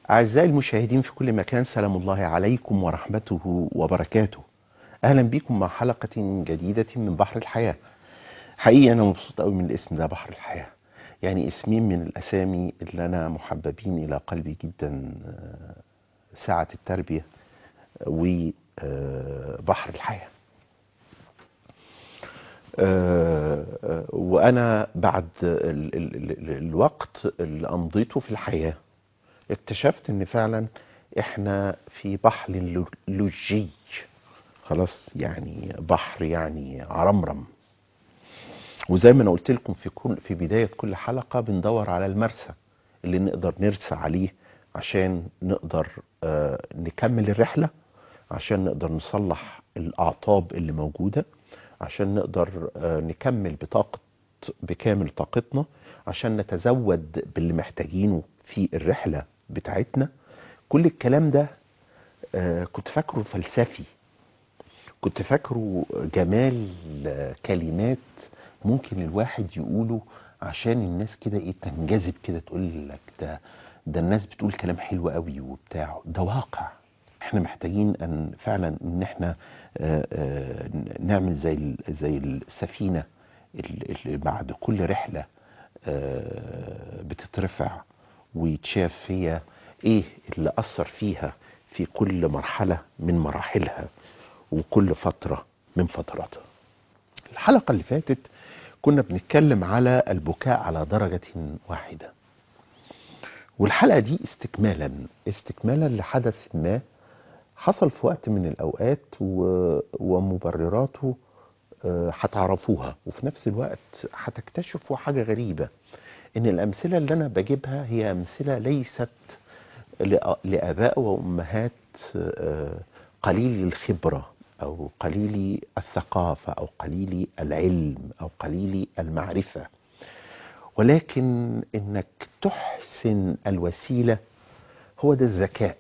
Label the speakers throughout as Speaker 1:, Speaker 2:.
Speaker 1: أعزائي المشاهدين في كل مكان سلام الله عليكم ورحمته وبركاته أهلا بكم مع حلقة جديدة من بحر الحياة حقيقة أنا مبسوط قوي من الاسم ده بحر الحياة يعني اسمين من الأسامي اللي أنا محببين إلى قلبي جدا آه، ساعة التربية وبحر الحياة آه، آه، وأنا بعد ال- ال- ال- الوقت اللي أمضيته في الحياة اكتشفت ان فعلا احنا في بحر لو- لجي خلاص يعني بحر يعني عرمرم وزي ما انا قلت لكم في كل في بدايه كل حلقه بندور على المرسى اللي نقدر نرسى عليه عشان نقدر آه، نكمل الرحله عشان نقدر نصلح الاعطاب اللي موجوده عشان نقدر آه، نكمل بطاقه بكامل طاقتنا عشان نتزود باللي محتاجينه في الرحله بتاعتنا كل الكلام ده آه، كنت فاكره فلسفي كنت فاكره جمال آه، كلمات ممكن الواحد يقوله عشان الناس كده ايه تنجذب كده تقول لك ده ده الناس بتقول كلام حلو قوي وبتاع ده واقع احنا محتاجين ان فعلا ان احنا آه، آه، نعمل زي ال- زي السفينه ال- اللي بعد كل رحله آه، بتترفع ويتشاف هي ايه اللي اثر فيها في كل مرحله من مراحلها وكل فتره من فتراتها الحلقه اللي فاتت كنا بنتكلم على البكاء على درجه واحده والحلقه دي استكمالا استكمالا لحدث ما حصل في وقت من الاوقات و... ومبرراته آه، هتعرفوها وفي نفس الوقت هتكتشفوا حاجه غريبه ان الامثله اللي انا بجيبها هي امثله ليست لأ- لاباء وامهات آه، قليل الخبره او قليل الثقافه او قليل العلم او قليل المعرفه ولكن انك تحسن الوسيله هو ده الذكاء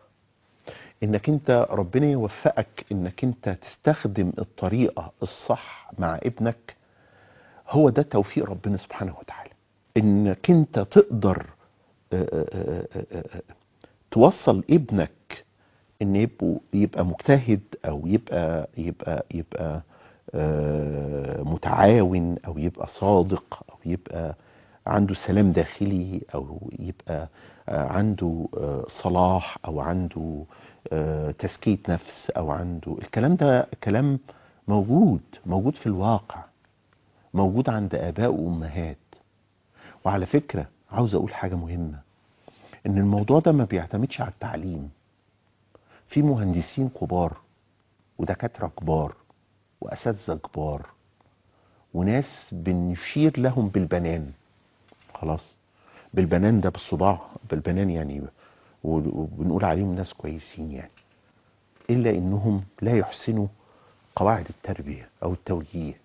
Speaker 1: انك انت ربنا يوفقك انك انت تستخدم الطريقه الصح مع ابنك هو ده توفيق ربنا سبحانه وتعالى انك انت تقدر آه، آه، آه، آه، توصل ابنك ان يبقوا يبقى مجتهد او يبقى يبقى يبقى آه، متعاون او يبقى صادق او يبقى عنده سلام داخلي او يبقى آه، عنده آه، صلاح او عنده آه، تزكية نفس او عنده الكلام ده كلام موجود موجود في الواقع موجود عند اباء وامهات وعلى فكرة عاوز اقول حاجة مهمة ان الموضوع ده ما بيعتمدش على التعليم في مهندسين كبار ودكاترة كبار واساتذة كبار وناس بنشير لهم بالبنان خلاص بالبنان ده بالصباع بالبنان يعني وبنقول عليهم ناس كويسين يعني الا انهم لا يحسنوا قواعد التربية او التوجيه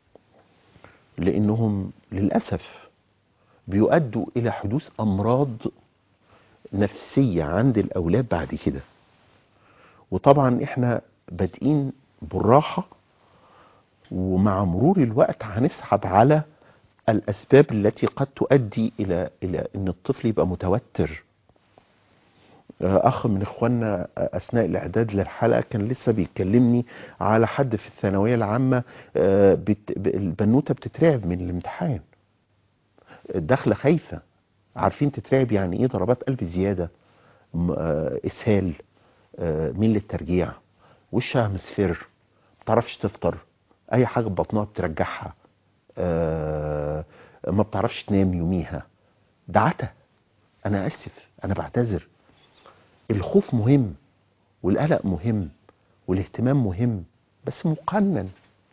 Speaker 1: لانهم للاسف بيؤدوا الى حدوث امراض نفسية عند الاولاد بعد كده وطبعا احنا بادئين بالراحة ومع مرور الوقت هنسحب على الاسباب التي قد تؤدي الى الى ان الطفل يبقى متوتر آه، اخ من اخواننا اثناء الاعداد للحلقه كان لسه بيكلمني على حد في الثانويه العامه آه، بت- ب- البنوته بتترعب من الامتحان داخله خايفه عارفين تترعب يعني ايه ضربات قلب زياده م- آه، اسهال آه، ميل للترجيع وشها مصفر ما بتعرفش تفطر اي حاجه في بطنها بترجعها آه، ما بتعرفش تنام يوميها ده عتا انا اسف انا بعتذر الخوف مهم والقلق مهم والاهتمام مهم بس مقنن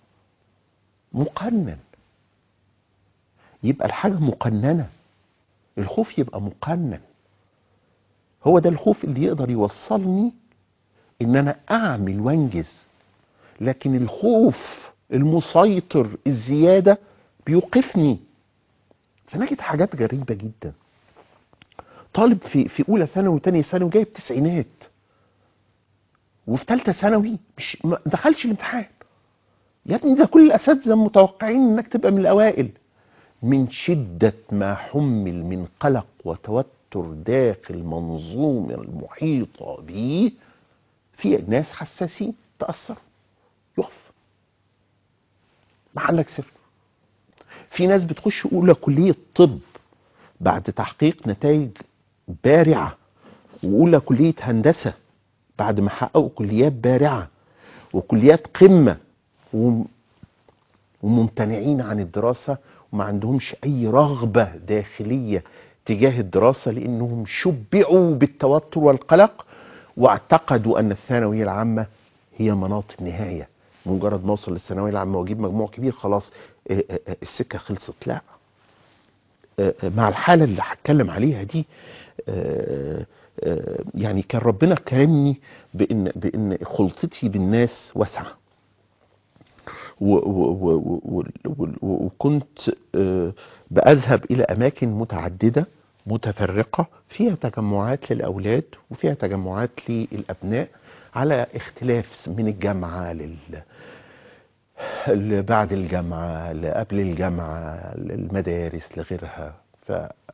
Speaker 1: مقنن يبقى الحاجة مقننة الخوف يبقى مقنن هو ده الخوف اللي يقدر يوصلني ان انا اعمل وانجز لكن الخوف المسيطر الزيادة بيوقفني فنجد حاجات غريبة جدا طالب في في اولى ثانوي وثانيه ثانوي جايب تسعينات وفي ثالثه ثانوي مش ما دخلش الامتحان يا ابني ده كل الاساتذه متوقعين انك تبقى من الاوائل من شدة ما حمل من قلق وتوتر داخل المنظومة المحيطة به في ناس حساسين تأثروا يقف محلك سر في ناس بتخش أولى كلية طب بعد تحقيق نتائج بارعة وأولى كلية هندسة بعد ما حققوا كليات بارعة وكليات قمة وم- وممتنعين عن الدراسة وما عندهمش أي رغبة داخلية تجاه الدراسة لأنهم شبعوا بالتوتر والقلق واعتقدوا أن الثانوية العامة هي مناط النهاية مجرد ما اوصل للثانوية العامة واجيب مجموع كبير خلاص آه، آه، آه، السكة خلصت لا آه، آه، مع الحالة اللي هتكلم عليها دي آه، آه، يعني كان ربنا كرمني بان بان خلطتي بالناس واسعه و- و- و- و- و- و- وكنت آه، بأذهب إلى أماكن متعددة متفرقة فيها تجمعات للأولاد وفيها تجمعات للأبناء على اختلاف من الجامعة لل ل- بعد الجامعة لقبل الجامعة للمدارس لغيرها ف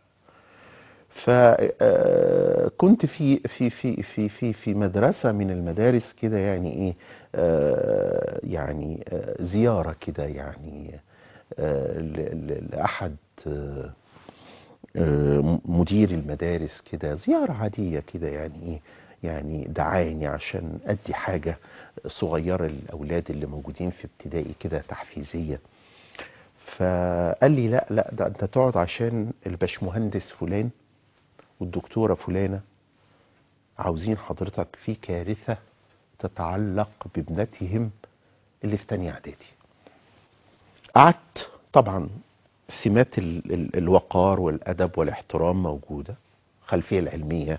Speaker 1: فكنت في في في في في في مدرسة من المدارس كده يعني ايه آه، يعني آه، زيارة كده يعني آه، ل- ل- لأحد آه، آه، مدير المدارس كده زيارة عادية كده يعني ايه يعني دعاني عشان ادي حاجة صغيرة للأولاد اللي موجودين في ابتدائي كده تحفيزية فقال لي لا لا ده انت تقعد عشان الباشمهندس فلان والدكتورة فلانة عاوزين حضرتك في كارثة تتعلق بابنتهم اللي في تانية اعدادي قعدت طبعا سمات ال ال الوقار والادب والاحترام موجوده خلفيه العلميه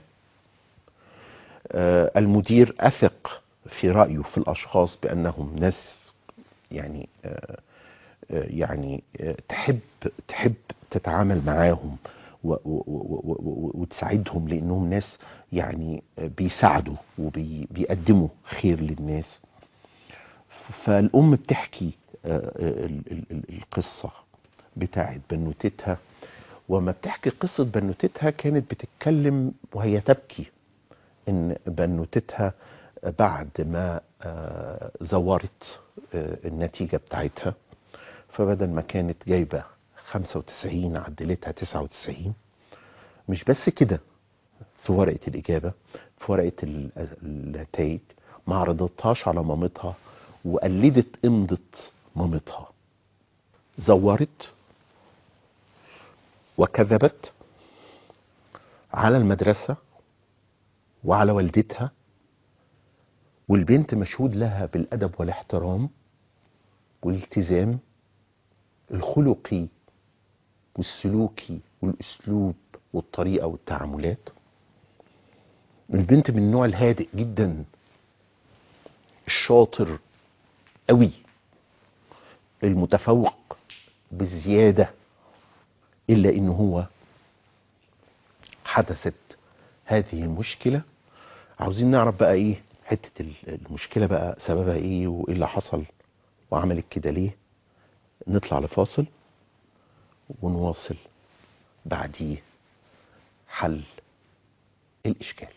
Speaker 1: آه المدير اثق في رايه في الاشخاص بانهم ناس يعني آه آه يعني آه تحب تحب تتعامل معاهم و- و- و- و- و- وتساعدهم لانهم ناس يعني آه، بيساعدوا وبيقدموا خير للناس فالأم بتحكي آه، ال- ال- ال- القصة بتاعت بنوتتها وما بتحكي قصة بنوتتها كانت بتتكلم وهي تبكي إن بنوتتها بعد ما آه، زورت آه، النتيجة بتاعتها فبدل ما كانت جايبة 95 عدلتها 99 مش بس كده في ورقة الإجابة في ورقة ال- النتائج ما عرضتهاش على مامتها وقلدت إمضة مامتها زورت وكذبت على المدرسة وعلى والدتها والبنت مشهود لها بالأدب والاحترام والالتزام الخلقي والسلوكي والأسلوب والطريقة والتعاملات البنت من النوع الهادئ جدا الشاطر قوي المتفوق بزيادة إلا إن هو حدثت هذه المشكلة عاوزين نعرف بقى إيه حتة ال- المشكلة بقى سببها إيه وإيه اللي حصل وعملت كده ليه نطلع لفاصل ونواصل بعديه حل الإشكال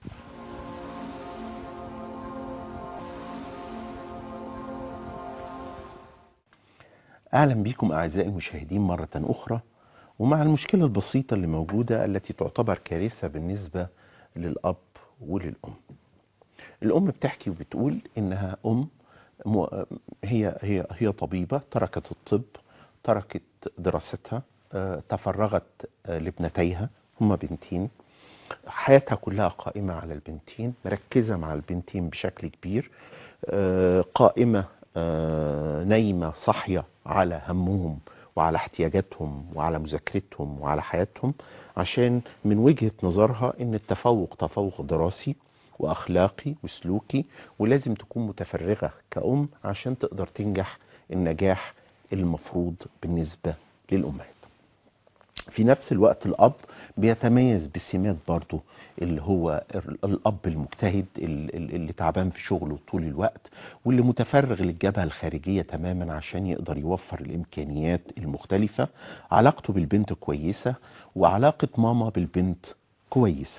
Speaker 1: أهلا بكم أعزائي المشاهدين مرة أخرى ومع المشكلة البسيطة اللي موجودة التي تعتبر كارثة بالنسبة للأب وللأم الأم بتحكي وبتقول إنها أم م- هي هي هي طبيبة تركت الطب تركت دراستها آه، تفرغت آه، لابنتيها هما بنتين حياتها كلها قائمة على البنتين مركزة مع البنتين بشكل كبير آه، قائمة آه، نايمة صاحية على همهم وعلى احتياجاتهم وعلى مذاكرتهم وعلى حياتهم عشان من وجهة نظرها ان التفوق تفوق دراسي واخلاقي وسلوكي ولازم تكون متفرغة كأم عشان تقدر تنجح النجاح المفروض بالنسبة للأمهات في نفس الوقت الاب بيتميز بسمات برضه اللي هو ال- الاب المجتهد ال- ال- اللي تعبان في شغله طول الوقت واللي متفرغ للجبهه الخارجيه تماما عشان يقدر يوفر الامكانيات المختلفه علاقته بالبنت كويسه وعلاقه ماما بالبنت كويسه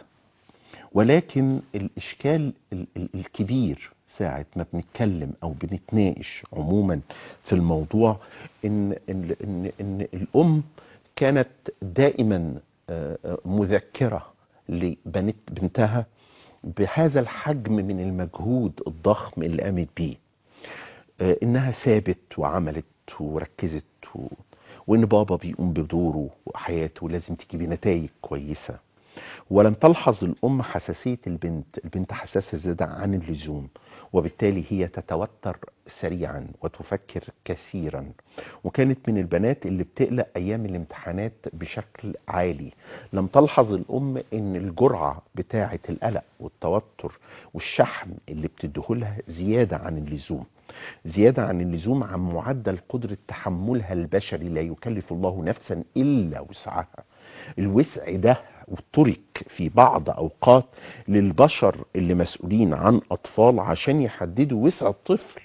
Speaker 1: ولكن الاشكال ال- ال- الكبير ساعة ما بنتكلم او بنتناقش عموما في الموضوع ان ان ان, إن الام كانت دائما آه، آه، مذكرة لبنت بنتها بهذا الحجم من المجهود الضخم اللي قامت بيه آه، انها سابت وعملت وركزت و... وان بابا بيقوم بدوره وحياته ولازم تجيبي نتائج كويسه ولم تلحظ الام حساسيه البنت البنت حساسه زياده عن اللزوم وبالتالي هي تتوتر سريعا وتفكر كثيرا وكانت من البنات اللي بتقلق ايام الامتحانات بشكل عالي لم تلحظ الام ان الجرعه بتاعه القلق والتوتر والشحم اللي بتديهولها زياده عن اللزوم زيادة عن اللزوم عن معدل قدرة تحملها البشري لا يكلف الله نفسا إلا وسعها الوسع ده وترك في بعض أوقات للبشر اللي مسؤولين عن أطفال عشان يحددوا وسع الطفل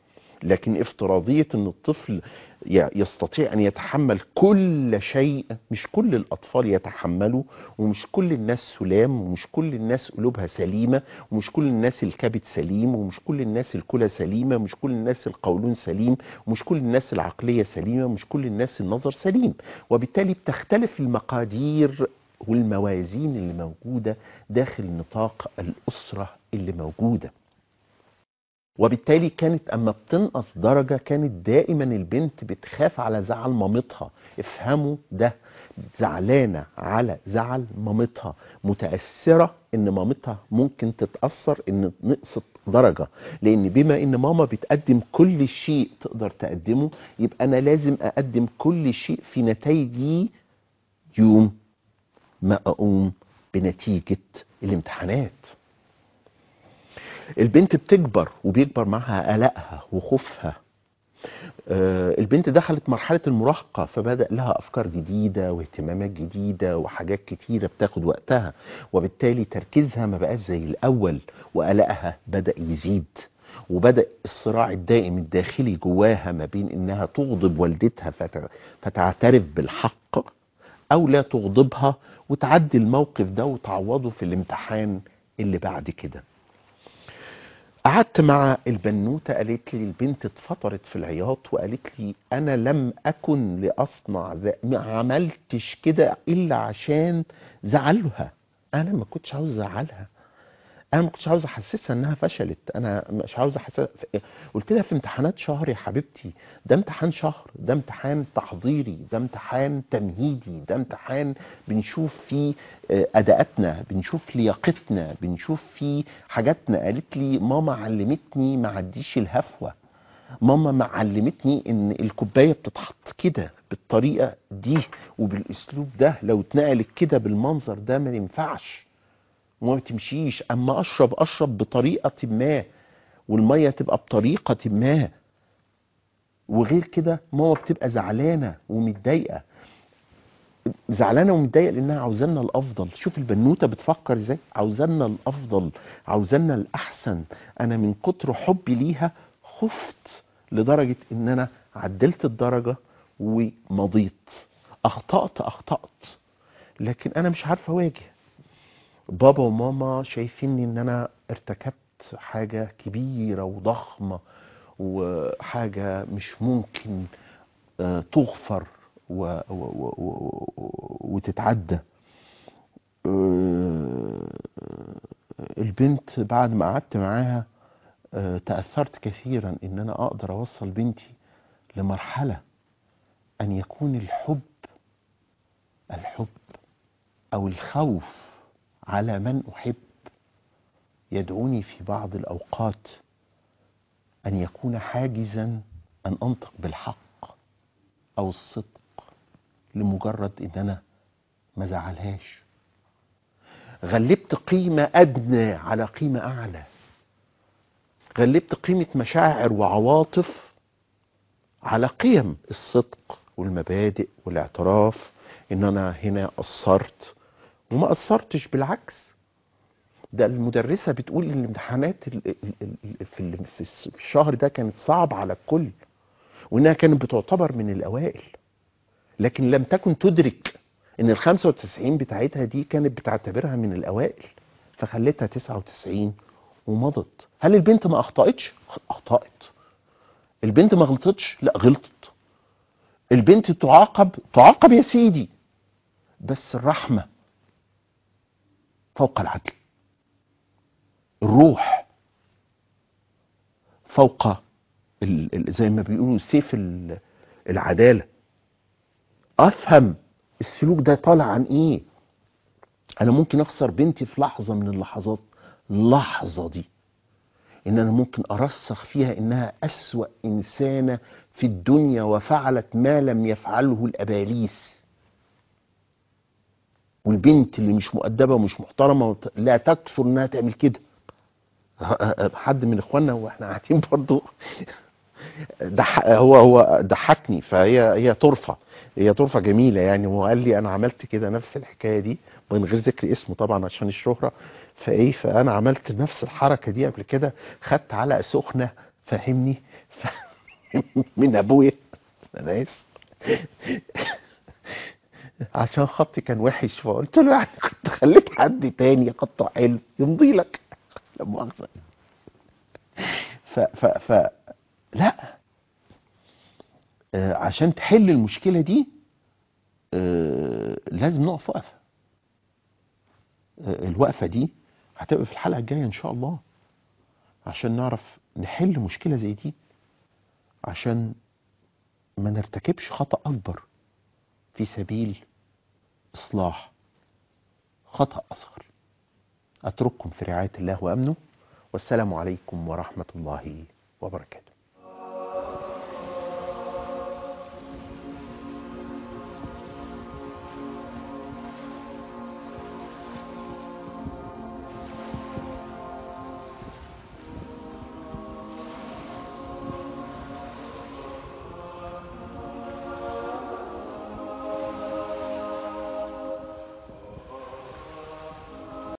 Speaker 1: لكن افتراضية ان الطفل ي- يستطيع ان يتحمل كل شيء مش كل الاطفال يتحملوا ومش كل الناس سلام ومش كل الناس قلوبها سليمة ومش كل الناس الكبد سليم ومش كل الناس الكلى سليمة ومش كل الناس القولون سليم ومش كل الناس العقلية سليمة ومش كل الناس النظر سليم وبالتالي بتختلف المقادير والموازين اللي موجودة داخل نطاق الأسرة اللي موجودة وبالتالي كانت اما بتنقص درجة كانت دائما البنت بتخاف على زعل مامتها افهموا ده زعلانة على زعل مامتها متأثرة ان مامتها ممكن تتأثر ان نقصت درجة لان بما ان ماما بتقدم كل شيء تقدر تقدمه يبقى انا لازم اقدم كل شيء في نتائجي يوم ما اقوم بنتيجة الامتحانات البنت بتكبر وبيكبر معها قلقها وخوفها آه، البنت دخلت مرحلة المراهقة فبدأ لها أفكار جديدة واهتمامات جديدة وحاجات كتيرة بتاخد وقتها وبالتالي تركيزها ما بقاش زي الأول وقلقها بدأ يزيد وبدأ الصراع الدائم الداخلي جواها ما بين إنها تغضب والدتها فت- فتعترف بالحق أو لا تغضبها وتعدي الموقف ده وتعوضه في الامتحان اللي بعد كده قعدت مع البنوتة قالت لي البنت اتفطرت في العياط وقالت لي أنا لم أكن لأصنع ذا ما عملتش كده إلا عشان زعلها أنا ما كنتش عاوز أزعلها أنا ما كنتش عاوز أحسسها إنها فشلت أنا مش عاوز أحسسها قلت لها في امتحانات شهر يا حبيبتي ده امتحان شهر ده امتحان تحضيري ده امتحان تمهيدي ده امتحان بنشوف فيه آه، اداءاتنا بنشوف لياقتنا بنشوف فيه حاجاتنا قالت لي ماما علمتني ما عديش الهفوه ماما ما علمتني ان الكوبايه بتتحط كده بالطريقه دي وبالاسلوب ده لو اتنقلت كده بالمنظر ده ما ينفعش وما بتمشيش اما اشرب اشرب بطريقه ما والميه تبقى بطريقه ما وغير كده ماما بتبقى زعلانه ومتضايقه زعلانه ومتضايقه لانها عاوزانا الافضل شوف البنوته بتفكر ازاي عاوزانا الافضل عاوزانا الاحسن انا من كتر حبي ليها خفت لدرجه ان انا عدلت الدرجه ومضيت اخطات اخطات لكن انا مش عارفه اواجه بابا وماما شايفيني ان انا ارتكبت حاجه كبيره وضخمه وحاجه مش ممكن آه، تغفر و... و... و... و... وتتعدى آه، البنت بعد ما قعدت معاها آه، تأثرت كثيرا ان انا اقدر اوصل بنتي لمرحلة ان يكون الحب الحب او الخوف على من احب يدعوني في بعض الاوقات ان يكون حاجزا ان انطق بالحق او الصدق لمجرد ان انا ما زعلهاش غلبت قيمة ادنى على قيمة اعلى غلبت قيمة مشاعر وعواطف على قيم الصدق والمبادئ والاعتراف ان انا هنا قصرت وما قصرتش بالعكس ده المدرسة بتقول ان الامتحانات ال- ال- ال- في ال- في الس- في الشهر ده كانت صعبة على الكل وانها كانت بتعتبر من الاوائل لكن لم تكن تدرك ان ال 95 بتاعتها دي كانت بتعتبرها من الاوائل فخلتها 99 ومضت هل البنت ما اخطأتش اخطأت البنت ما غلطتش لا غلطت البنت تعاقب تعاقب يا سيدي بس الرحمة فوق العدل الروح فوق ال- ال- زي ما بيقولوا سيف ال- العدالة افهم السلوك ده طالع عن ايه انا ممكن اخسر بنتي في لحظة من اللحظات اللحظة دي ان انا ممكن ارسخ فيها انها اسوأ انسانة في الدنيا وفعلت ما لم يفعله الاباليس والبنت اللي مش مؤدبة ومش محترمة وت- لا تكثر انها تعمل كده حد من اخواننا واحنا قاعدين برضو دح هو هو ضحكني فهي هي طرفه هي طرفه جميله يعني هو قال لي انا عملت كده نفس الحكايه دي من غير ذكر اسمه طبعا عشان الشهره فايه فانا عملت نفس الحركه دي قبل كده خدت علقه سخنه فهمني ف... من ابويا انا اسف عشان خطي كان وحش فقلت له يعني كنت خليت حد تاني خطه حلو يمضي لك لا مؤاخذه ف ف ف لا آه، عشان تحل المشكلة دي آه، لازم نقف وقفة آه، الوقفة دي هتبقى في الحلقة الجاية إن شاء الله عشان نعرف نحل مشكلة زي دي عشان ما نرتكبش خطأ أكبر في سبيل إصلاح خطأ أصغر أترككم في رعاية الله وأمنه والسلام عليكم ورحمة الله وبركاته